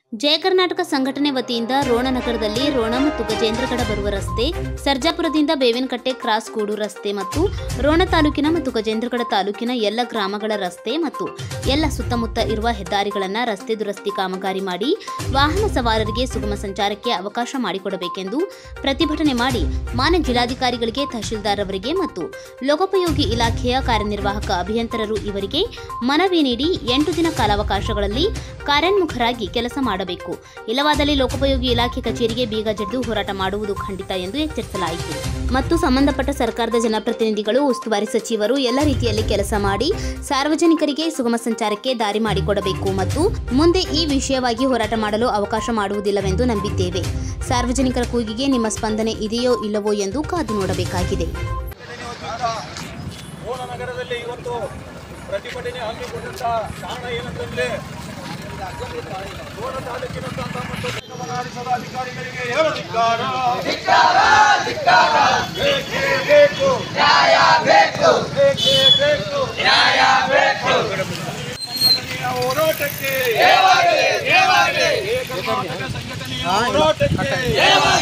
ಜಯ ಕರ್ನಾಟಕ ಸಂಘಟನೆ ವತಿಯಿಂದ ರೋಣನಗರದಲ್ಲಿ ರೋಣ ಮತ್ತು ಗಜೇಂದ್ರಗಡ ಬರುವ ರಸ್ತೆ ಸರ್ಜಾಪುರದಿಂದ ಬೇವಿನಕಟ್ಟೆ ಕ್ರಾಸ್ ಕೂಡು ರಸ್ತೆ ಮತ್ತು ರೋಣ ತಾಲೂಕಿನ ಮತ್ತು ಗಜೇಂದ್ರಗಡ ತಾಲೂಕಿನ ಎಲ್ಲ ಗ್ರಾಮಗಳ ರಸ್ತೆ ಮತ್ತು ಎಲ್ಲ ಸುತ್ತಮುತ್ತ ಇರುವ ಹೆದ್ದಾರಿಗಳನ್ನು ರಸ್ತೆ ದುರಸ್ತಿ ಕಾಮಗಾರಿ ಮಾಡಿ ವಾಹನ ಸವಾರರಿಗೆ ಸುಗಮ ಸಂಚಾರಕ್ಕೆ ಅವಕಾಶ ಮಾಡಿಕೊಡಬೇಕೆಂದು ಪ್ರತಿಭಟನೆ ಮಾಡಿ ಮಾನ್ಯ ಜಿಲ್ಲಾಧಿಕಾರಿಗಳಿಗೆ ತಹಶೀಲ್ದಾರ್ ಅವರಿಗೆ ಮತ್ತು ಲೋಕೋಪಯೋಗಿ ಇಲಾಖೆಯ ಕಾರ್ಯನಿರ್ವಾಹಕ ಅಭಿಯಂತರರು ಇವರಿಗೆ ಮನವಿ ನೀಡಿ ಎಂಟು ದಿನ ಕಾಲಾವಕಾಶಗಳಲ್ಲಿ ಕಾರ್ಯೋನ್ಮುಖರಾಗಿ ಕೆಲಸ ಮಾಡಬೇಕು ಇಲ್ಲವಾದಲ್ಲಿ ಲೋಕೋಪಯೋಗಿ ಇಲಾಖೆ ಕಚೇರಿಗೆ ಬೀಗ ಜಡಿದು ಹೋರಾಟ ಮಾಡುವುದು ಖಂಡಿತ ಎಂದು ಎಚ್ಚರಿಸಲಾಯಿತು ಮತ್ತು ಸಂಬಂಧಪಟ್ಟ ಸರ್ಕಾರದ ಜನಪ್ರತಿನಿಧಿಗಳು ಉಸ್ತುವಾರಿ ಸಚಿವರು ಎಲ್ಲ ರೀತಿಯಲ್ಲಿ ಕೆಲಸ ಮಾಡಿ ಸಾರ್ವಜನಿಕರಿಗೆ ಸುಗಮ ಸಂಚಾರಕ್ಕೆ ದಾರಿ ಮಾಡಿಕೊಡಬೇಕು ಮತ್ತು ಮುಂದೆ ಈ ವಿಷಯವಾಗಿ ಹೋರಾಟ ಮಾಡಲು ಅವಕಾಶ ಮಾಡುವುದಿಲ್ಲವೆಂದು ನಂಬಿದ್ದೇವೆ ಸಾರ್ವಜನಿಕರ ಕೂಗಿಗೆ ನಿಮ್ಮ ಸ್ಪಂದನೆ ಇದೆಯೋ ಇಲ್ಲವೋ ಎಂದು ಕಾದು ನೋಡಬೇಕಾಗಿದೆ ರೋಣ ನಗರದಲ್ಲಿ ಇವತ್ತು ಪ್ರತಿಭಟನೆ ಹಮ್ಮಿಕೊಂಡಂತ ಕಾರಣ ಏನಂತಂದ್ರೆ ರೋಣ ತಾಲೂಕಿನಂತ ಮತ್ತು ಗಮನಾರ್ಹದ ಅಧಿಕಾರಿಗಳಿಗೆ ಏನು ಧಿಕ್ಕಾರ? ಬೇಕೇ ಬೇಕು ಬೇಕೇ ಬೇಕು ಸಂಘಟನೆಯ ಹೋರಾಟಕ್ಕೆ ಏಕ ಕರ್ನಾಟಕ ಸಂಘಟನೆಯ ಹೋರಾಟಕ್ಕೆ